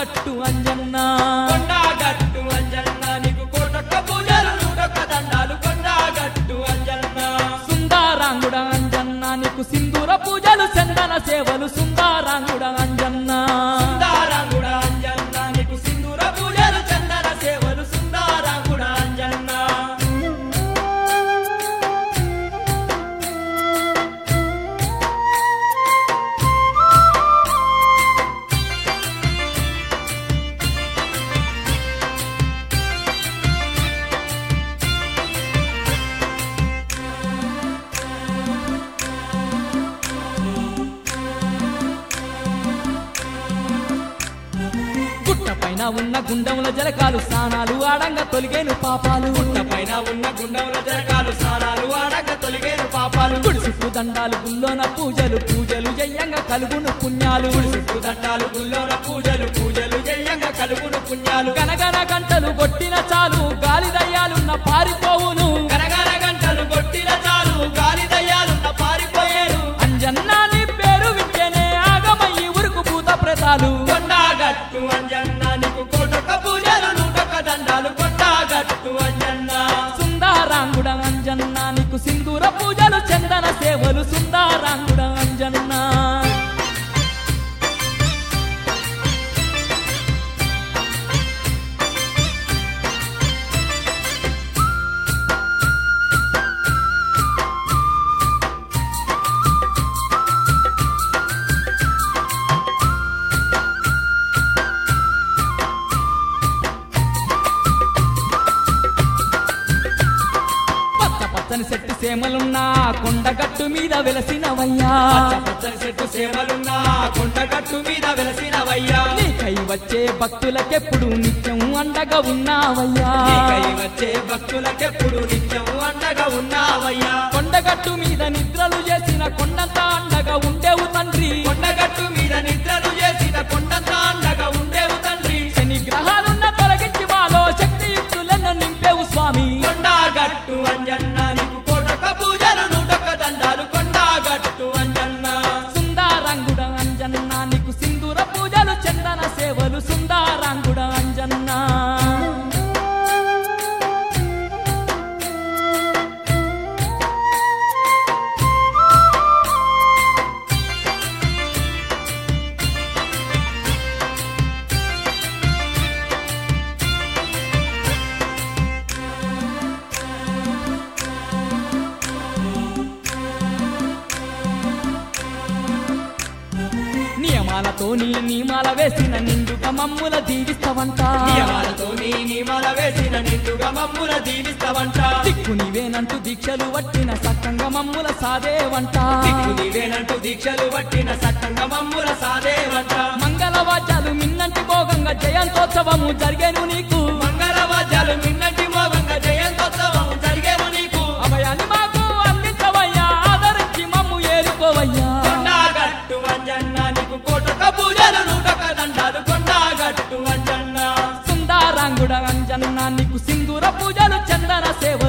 గట్టు అంజన్న కొండగట్టు అంజన్న నీకు కోటొక్క పూజలు నూటొక్క దండాలు కొండగట్టు అంజన్న సుందారాంగుడ అంజన్న నీకు సింధూర పూజలు చందన సేవలు సుందారాంగుడ అంజన్న సుందరంగుడ అంజన్న నీకు సింధూర పూజలు చందన సేవలు సుందరంగుడ అంజన్న గుట్ట పైన ఉన్న గుండముల జలకాలు స్నానాలు ఆడంగా తొలిగేను పాపాలు గుట్ట పైన ఉన్న గుండంలో జరగాలు స్నానాలు ఆడక తొలిగేను పాపాలు గుడి చుట్టూ దండాలు గుల్లోన పూజలు పూజలు జయ్యంగా కలుగును పుణ్యాలు చుట్టూ దండాలు గుల్లోన పూజలు పూజలు జయంగా కలుగును పుణ్యాలు గనగన గంటలు కొట్టిన చాలు గాలి దయ్యాలున్న పారిపోవును గనగన గంటలు కొట్టిన చాలు గాలి దయ్యాలున్న పారిపోయేను అంజన్నా నీ పేరు వింటేనే ఆగమయ్యి ఉరుకు పూత ప్రతాలు కొండగట్టు అంజన్న నీకు కోటొక్క పూజలు నూటొక్క దండాలు కొండగట్టు అంజన్న సుందారాంగుడ అంజన్న నీకు సింధూర పూజలు చందన సేవలు సుందారాంగుడ అంజన్న పచ్చ పచ్చని చెట్టు సేమలున్నా కొండగట్టు మీద వెలసినవయ్యా పచ్చ పచ్చని చెట్టు సేవలున్న కొండగట్టు మీద వెలసినవయ్యా నీకై వచ్చే భక్తులకెప్పుడు నిత్యం అండగా ఉన్నావయ్యా నీకై వచ్చే భక్తులకెప్పుడు నిత్యం అండగా ఉన్నావయ్యా కొండగట్టు మీద నిద్రలు చేసిన కొండంత అండగా ఉండేవు తండ్రి కొండగట్టు మీద నిద్రలు చేసిన కొండంత అండగా ఉండేవు తండ్రి శని గ్రహాలున్న తొలగించి మాలో శక్తియుక్తులను నింపేవు స్వామి కొండగట్టు అంజన్న నీకు కోటొక్క పూజలు నూటొక్క దండాలు కొండగట్టు అంజన్న సుందారంగుడ అంజన్న నీకు సింధూర పూజలు చందన సేవలు సుందారంగుడ అంజన్న నియమాలతో నీ నియమాల వేసిన నిండుగా మమ్ముల దీవిస్తవంట నియమాలతో నీ నియమాల వేసిన నిండుగా మమ్ముల దీవిస్తావంట దిక్కు నీవేనంటూ దీక్షలు పట్టిన సక్కంగా మమ్ముల సాదేవంట దిక్కు నీవేనంటూ దీక్షలు పట్టిన సట్టంగా మమ్ముల సాదేవంట మంగళవాద్యాలు మిన్నంటి భోగంగా జయంతోత్సవము జరిగేను నీకు మంగళవాద్యాలు మిన్నటి మోగంగా జయంతోత్సవం జరిగేను నీకు అభయాన్ని మాకు అందించవయ్యా ఆదరించి మమ్ము ఏలుకోవయ్యా కొండగట్టు అంజన్న నీకు కోటొక్క పూజలు నూటొక్క దండాలు కొండగట్టు అంజన్న సుందారాంగుడ అంజన్న నీకు సింధూర పూజలు చందన సేవలు